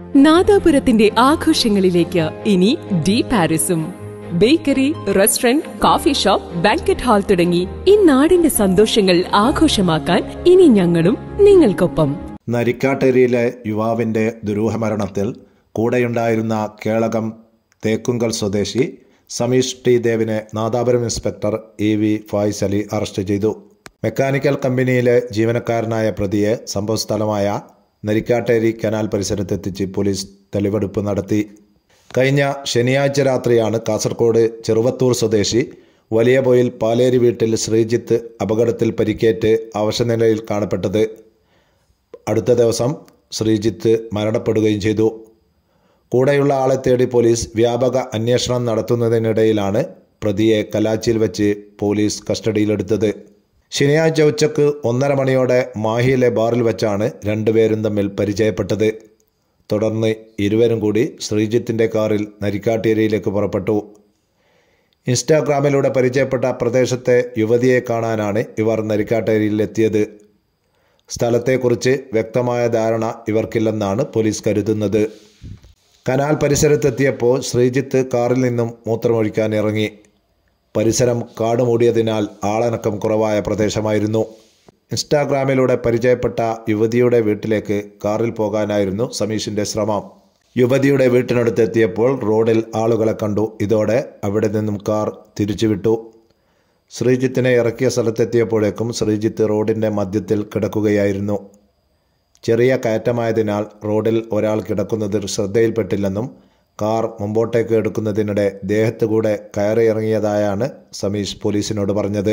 നാദാപുരത്തിന്റെ ആഘോഷങ്ങളിലേക്ക് ഇനി ഡി പാരിസും bakery restaurant coffee shop banquet hall തുടങ്ങി ഈ നാടിന്റെ സന്തോഷങ്ങൾ ആഘോഷമാക്കാൻ ഇനി ഞങ്ങളും നിങ്ങൾക്കൊപ്പം നരിക്കാട്ടേരിയിലെ യുവാവിന്റെ ദുരൂഹമരണത്തിൽ കൂടെയുണ്ടായിരുന്ന കേളകം തേക്കുങ്കൽ സ്വദേശി സമീഷ് ടി ദേവിനെ Nadapuram inspector E V Faiz Ali arrest ചെയ്തു മെക്കാനിക്കൽ കമ്പനിയിലെ ജീവനക്കാരനായ പ്രതിയെ സംഭവസ്ഥലമായ നരിക്കാട്ടേരി കനാൽ പരിസരത്തെത്തിച്ച് പോലീസ് തെളിവെടുപ്പ് നടത്തി കഴിഞ്ഞ ശനിയാഴ്ച രാത്രിയാണ് കാസർഗോഡ് ചെറുവത്തൂർ സ്വദേശി വലിയ പൊയിൽ പാലേരി വീട്ടിൽ ശ്രീജിത്ത് അപകടത്തിൽ പരിക്കേറ്റ് അവശനിലയിൽ കാണപ്പെട്ടത് അടുത്ത ദിവസം ശ്രീജിത്ത് മരണപ്പെടുകയും ചെയ്തു കൂടെയുള്ള ആളെ തേടി പോലീസ് വ്യാപക അന്വേഷണം നടത്തുന്നതിനിടയിലാണ് പ്രതിയെ കലാച്ചിയിൽ വെച്ച് പോലീസ് കസ്റ്റഡിയിലെടുത്തത് ശനിയാഴ്ച ഉച്ചക്ക് ഒന്നര മണിയോടെ മാഹിയിലെ ബാറിൽ വെച്ചാണ് രണ്ടുപേരും തമ്മിൽ പരിചയപ്പെട്ടത് തുടർന്ന് ഇരുവരും കൂടി ശ്രീജിത്തിൻ്റെ കാറിൽ നരിക്കാട്ടേരിയിലേക്ക് പുറപ്പെട്ടു ഇൻസ്റ്റാഗ്രാമിലൂടെ പരിചയപ്പെട്ട പ്രദേശത്തെ യുവതിയെ കാണാനാണ് ഇവർ നരിക്കാട്ടേരിയിലെത്തിയത് സ്ഥലത്തെക്കുറിച്ച് വ്യക്തമായ ധാരണ ഇവർക്കില്ലെന്നാണ് പോലീസ് കരുതുന്നത് കനാൽ പരിസരത്തെത്തിയപ്പോൾ ശ്രീജിത്ത് കാറിൽ നിന്നും മൂത്രമൊഴിക്കാൻ ഇറങ്ങി പരിസരം കാട് മൂടിയതിനാൽ ആളനക്കം കുറവായ പ്രദേശമായിരുന്നു ഇൻസ്റ്റാഗ്രാമിലൂടെ പരിചയപ്പെട്ട യുവതിയുടെ വീട്ടിലേക്ക് കാറിൽ പോകാനായിരുന്നു സമീഷിന്റെ ശ്രമം യുവതിയുടെ വീട്ടിനടുത്തെത്തിയപ്പോൾ റോഡിൽ ആളുകളെ കണ്ടു ഇതോടെ അവിടെ നിന്നും കാർ തിരിച്ചുവിട്ടു ശ്രീജിത്തിനെ ഇറക്കിയ സ്ഥലത്തെത്തിയപ്പോഴേക്കും ശ്രീജിത്ത് റോഡിൻ്റെ മധ്യത്തിൽ കിടക്കുകയായിരുന്നു ചെറിയ കയറ്റമായതിനാൽ റോഡിൽ ഒരാൾ കിടക്കുന്നത് ശ്രദ്ധയിൽപ്പെട്ടില്ലെന്നും കാർ മുമ്പോട്ടേക്ക് എടുക്കുന്നതിനിടെ ദേഹത്ത് കൂടെ കയറിയിറങ്ങിയതായാണ് സമീഷ് പോലീസിനോട് പറഞ്ഞത്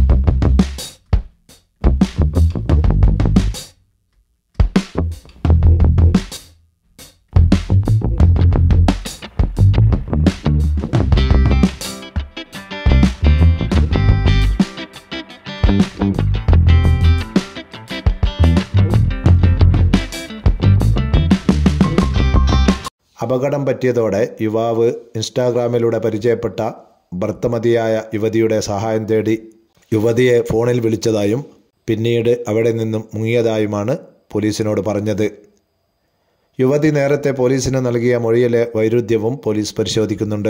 അപകടം പറ്റിയതോടെ യുവാവ് ഇൻസ്റ്റാഗ്രാമിലൂടെ പരിചയപ്പെട്ട ഭർത്തമതിയായ യുവതിയുടെ സഹായം തേടി യുവതിയെ ഫോണിൽ വിളിച്ചതായും പിന്നീട് അവിടെ നിന്നും മുങ്ങിയതായുമാണ് പോലീസിനോട് പറഞ്ഞത് യുവതി നേരത്തെ പോലീസിന് നൽകിയ മൊഴിയിലെ വൈരുദ്ധ്യവും പോലീസ് പരിശോധിക്കുന്നുണ്ട്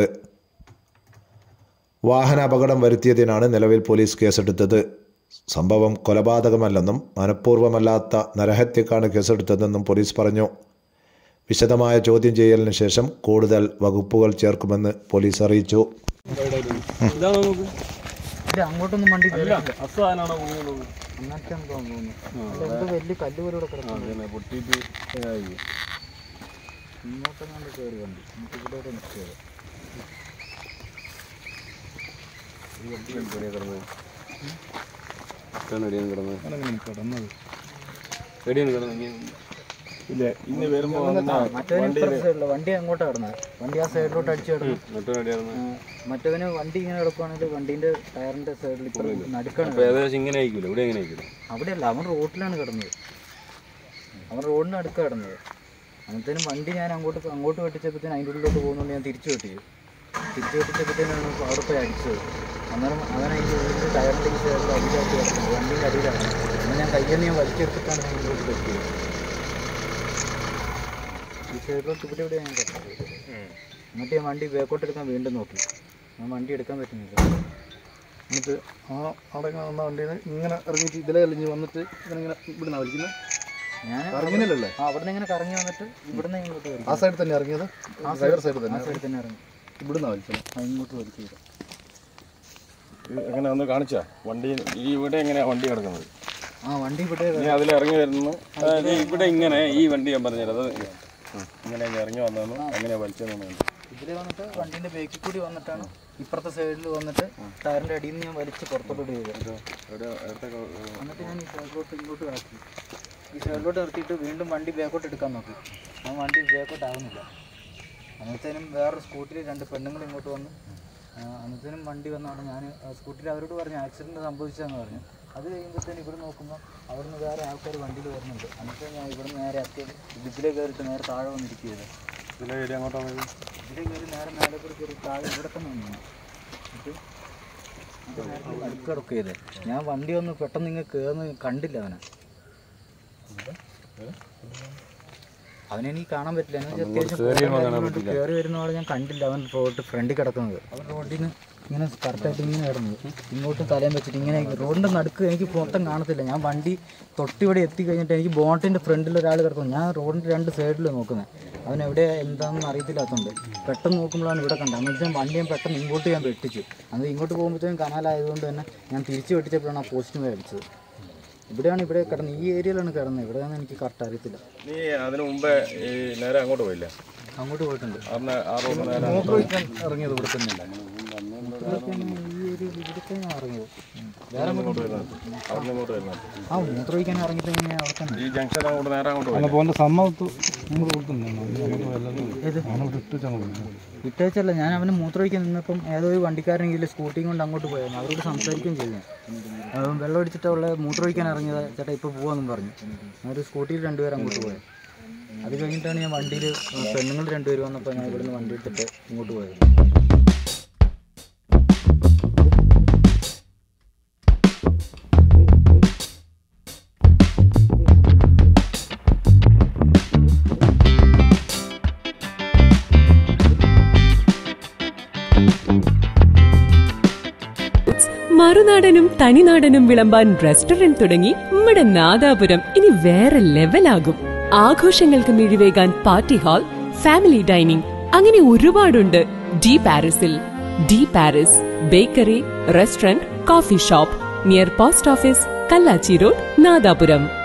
വാഹന അപകടം വരുത്തിയതിനാണ് നിലവിൽ പോലീസ് കേസെടുത്തത് സംഭവം കൊലപാതകമല്ലെന്നും മനഃപൂർവ്വമല്ലാത്ത നരഹത്യക്കാണ് കേസെടുത്തതെന്നും പോലീസ് പറഞ്ഞു വിശദമായ ചോദ്യം ചെയ്യലിന് ശേഷം കൂടുതൽ വകുപ്പുകൾ ചേർക്കുമെന്ന് പോലീസ് അറിയിച്ചു ഇതാ നോക്ക് ഇല്ല അങ്ങോട്ടൊന്നും വണ്ടി അല്ല അസാധനാണോ പോകുന്നത് അങ്ങനത്തെ തോന്നുന്നു അല്ല, എന്തോ വലിയ കല്ല് പോലെ ഇവിടെ കിടക്കുന്നു അതന്നെ പൊട്ടിയിട്ട് ഇതായി ഇങ്ങോട്ടൊന്നും കയറി വണ്ടി നമുക്ക് ഇവിടെ നിൽക്കുക കിടന്നത് എവിടെയാണ് കിടന്നത് കിടന്നത് എവിടെയാണ് കിടന്നത് ഇല്ല ഇന്ന് വരുമ്പോ മറ്റവന് ഇപ്പുറത്തെ സൈഡില് വണ്ടി അങ്ങോട്ടാ കിടന്നത് വണ്ടി ആ സൈഡിലോട്ട് അടിച്ചു കിടന്നു മറ്റെവിടെയാണ് ആ, മറ്റവന് വണ്ടി ഇങ്ങനെ കിടക്കുവാണെങ്കിൽ വണ്ടീന്റെ ടയറിന്റെ സൈഡിൽ ഇപ്പുറം നടുക്കാണ് അപ്പൊ ഏകദേശം ഇങ്ങനെ ആയിരിക്കില്ല ഇവിടെ എങ്ങനെ ആയിരിക്കില്ല അവിടെയല്ല അവൻ റോഡിലാണ് കിടന്നത് അവൻ റോഡിന് അടുക്ക കിടന്നത് അന്നത്തേനും വണ്ടി ഞാൻ അങ്ങോട്ട് അങ്ങോട്ട് വെട്ടിച്ചപ്പോഴത്തേനും അതിൻ്റെ ഉള്ളിലോട്ട് പോകുന്നുണ്ട് ഞാൻ തിരിച്ചു വെട്ടിയത് തിരിച്ചു വെട്ടിച്ചപ്പോഴത്തേനാണ് അവിടെ പോയി അടിച്ചത് അന്നേരം അവൻ അതിൻ്റെ ഉള്ളിൽ ടയറിൻ്റെ ഈ സൈഡിൽ അടിയിലാക്കി കിടക്കുന്നത് വണ്ടീൻ്റെ അടിയിലാണ് എന്നാൽ ഞാൻ കയ്യിൽ നിന്ന് ഞാൻ വലിച്ചെടുത്തിട്ടാണ് ഞാൻ ഇങ്ങോട്ട് വെട്ടിയത് ഈ സൈഡിലോട്ട് ഇവിടെ ഇവിടെ ഞാൻ കിടന്നത് എന്നിട്ട് ഞാൻ വണ്ടി ബാക്കോട്ട് എടുക്കാൻ വീണ്ടും നോക്കി ഞാൻ വണ്ടി എടുക്കാൻ പറ്റുന്നില്ല എന്നിട്ട് ആ അവിടെ ഇങ്ങനെ വന്ന വണ്ടിയിൽ നിന്ന് ഇങ്ങനെ ഇറങ്ങിയിട്ട് ഇതിലെ കഴിഞ്ഞ് വന്നിട്ട് ഇങ്ങനെ ഇങ്ങനെ ഇവിടുന്ന് വലിക്കുന്നത് ഞാൻ ഇറങ്ങിയില്ലല്ലേ ആ അവിടുന്ന് ഇങ്ങനെ കറങ്ങി വന്നിട്ട് ഇവിടുന്ന് ഇങ്ങോട്ട് വരും ആ സൈഡിൽ തന്നെ ഇറങ്ങിയത് ഡ്രൈവർ സൈഡിൽ ആ തന്നെ സൈഡിൽ തന്നെ ഇറങ്ങി ഇവിടുന്ന് വലിച്ചത് ആ ഇങ്ങോട്ട് വലിച്ചു എങ്ങനെ ഒന്ന് കാണിച്ചാ വണ്ടി ഈ ഇവിടെ എങ്ങനെയാ വണ്ടി കിടക്കുന്നത് ആ വണ്ടി ഇവിടെ നീ അതിൽ ഇറങ്ങി വരുന്നു അതായത് ഇവിടെ ഇങ്ങനെ ഈ വണ്ടി ഞാൻ പറഞ്ഞുതരാം അത് ഇങ്ങനെ ഞാൻ ഇറങ്ങി വന്നു എങ്ങനെയാ വലിച്ചതെന്ന് ഇതിൽ വന്നിട്ട് വണ്ടീൻ്റെ ബേക്കിൽ കൂടി വന്നിട്ടാണ് ഇപ്പുറത്തെ സൈഡിൽ വന്നിട്ട് ടയറിൻ്റെ അടിയിൽ നിന്ന് ഞാൻ വലിച്ച് പുറത്തോട്ട് ചെയ്തത് എന്നിട്ട് ഞാൻ ഈ സൈഡിലോട്ട് ഇങ്ങോട്ട് ആക്കി ഈ സൈഡിലോട്ട് നിർത്തിയിട്ട് വീണ്ടും വണ്ടി ബാക്കോട്ട് എടുക്കാൻ നോക്കി ആ വണ്ടി ബാക്കോട്ട് ആവുന്നില്ല അന്നത്തേനും വേറെ സ്കൂട്ടിയിൽ രണ്ട് പെണ്ണുങ്ങൾ ഇങ്ങോട്ട് വന്നു ആ, അന്നത്തേനും വണ്ടി വന്നാണ് ഞാൻ സ്കൂട്ടിയിൽ അവരോട് പറഞ്ഞു ആക്സിഡൻറ്റ് സംഭവിച്ചതെന്ന് പറഞ്ഞു അത് കഴിയുമ്പോഴത്തേനും ഇവിടെ നോക്കുമ്പോൾ അവിടുന്ന് വേറെ ആൾക്കാർ വണ്ടിയിൽ വരുന്നുണ്ട് അന്നത്തെ ഞാൻ ഇവിടുന്ന് നേരെ അത്യ ഇതിലെ കയറിയിട്ട് നേരെ താഴെ വന്നിരിക്കുകയത് ഇതിലെ ഏരിയ അങ്ങോട്ടാ പോയത് ഇതിലെ കയറി നേരെ മേലെ കൂടി കയറി താഴെ ഇവിടെ തന്നെ നിന്നു എന്നിട്ട് ഇത് നേരെ നടുക്കിടക്കുക ചെയ്തേ ഞാൻ വണ്ടി ഒന്ന് പെട്ടെന്ന് ഇങ്ങനെ കയറുന്ന കണ്ടില്ല അവനെ അവനെനിക്ക് കാണാൻ പറ്റില്ല എന്ന് വെച്ചാൽ അത്യാവശ്യം കയറി വരുന്ന ആളെ ഞാൻ കണ്ടില്ല അവൻ റോഡ് ഫ്രണ്ടിൽ കിടക്കുന്നത് അവൻ റോഡിൽ നിന്ന് ഇങ്ങനെ കറക്റ്റായിട്ട് ഇങ്ങനെ കിടന്നത് ഇങ്ങോട്ടും തലയും വെച്ചിട്ട് ഇങ്ങനെ റോഡിൻ്റെ നടുക്ക് എനിക്ക് മൊത്തം കാണത്തില്ല ഞാൻ വണ്ടി തൊട്ടിവിടെ എത്തി കഴിഞ്ഞിട്ട് എനിക്ക് ബോട്ടിൻ്റെ ഫ്രണ്ടിൽ ഒരാൾ കിടക്കുന്നു ഞാൻ റോഡിൻ്റെ രണ്ട് സൈഡിൽ നോക്കുന്നത് അവൻ എവിടെ എന്താണെന്ന് അറിയത്തില്ലാത്തതുകൊണ്ട് പെട്ടെന്ന് നോക്കുമ്പോഴാണ് ഇവിടെ കണ്ടത് എന്ന് വെച്ചാൽ വണ്ടി ഞാൻ പെട്ടെന്ന് ഇങ്ങോട്ട് ഞാൻ വെട്ടിച്ചു അന്ന് ഇങ്ങോട്ട് പോകുമ്പോഴത്തേക്കും കനാലായതുകൊണ്ട് തന്നെ ഞാൻ തിരിച്ച് വെട്ടിച്ചപ്പോഴാണ് ആ പോസ്റ്റ് മേൽ അടിച്ചത് ഇവിടെയാണ് ഇവിടെ കിടന്നത് ഈ ഏരിയയിലാണ് കിടന്നത് ഇവിടെയാണെന്ന് എനിക്ക് കറക്റ്റ് അറിയത്തില്ല നീ അതിനു മുമ്പേ ഈ നേരെ അങ്ങോട്ട് പോയില്ല അങ്ങോട്ട് പോയിട്ടുണ്ട് അന്ന് ആ റോഡ് നേരെ മോട്ടർ വയ്ക്കാൻ ഇറങ്ങിയത് ഇവിടെ തന്നെയല്ല ഇവിടെയൊക്കെയാണ് ഈ ഏരിയയിൽ ഇവിടേക്കാണ് ഇറങ്ങിയത് വേറെ അങ്ങോട്ട് വരുന്നത് അവിടെ ഇങ്ങോട്ട് വരുന്നത് ആ മൂത്രമൊഴിക്കാൻ ഇറങ്ങിയിട്ട് എങ്ങനെയാണ് അവിടെ തന്നെ ഈ ജംഗ്ഷൻ അങ്ങോട്ട് നേരെ അങ്ങോട്ട് പോയില്ല അപ്പോൾ എൻ്റെ സമ്മതത്ത് നമ്മൾ കൊടുക്കുന്നുണ്ട് ഏത് ഞാനിവിടെ ഇട്ടിട്ടാണ് കൊടുക്കുന്നത് വിട്ടേച്ചല്ല ഞാൻ അവന് മൂത്രമൊഴിക്കാൻ നിന്നപ്പം ഏതോ ഒരു വണ്ടിക്കാരെങ്കിലും സ്കൂട്ടിയും കൊണ്ട് അങ്ങോട്ട് പോയായിരുന്നു അവരോട് സംസാരിക്കുകയും ചെയ്തു അവൻ വെള്ളം അടിച്ചിട്ടുള്ള മൂത്രമൊഴിക്കാൻ ഇറങ്ങിയത് ചേട്ടാ ഇപ്പോൾ പോവാന്നും പറഞ്ഞു അവർ സ്കൂട്ടിയിൽ രണ്ടുപേരും അങ്ങോട്ട് പോയത് അത് കഴിഞ്ഞിട്ടാണ് ഞാൻ വണ്ടിയിൽ പെണ്ണുങ്ങൾ രണ്ടുപേരും വന്നപ്പോൾ ഞാൻ ഇവിടുന്ന് വണ്ടി എടുത്തിട്ട് ഇങ്ങോട്ട് പോയത് മറുനാടനും തനിനാടനും വിളമ്പാൻ റെസ്റ്റോറന്റ് തുടങ്ങി നമ്മുടെ നാദാപുരം ഇനി വേറെ ലെവലാകും ആഘോഷങ്ങൾക്ക് മിഴിവേകാൻ പാർട്ടി ഹാൾ ഫാമിലി ഡൈനിങ് അങ്ങനെ ഒരുപാടുണ്ട് ഡി പാരീസിൽ de Paris bakery restaurant coffee shop near post office Kallachi road Nadapuram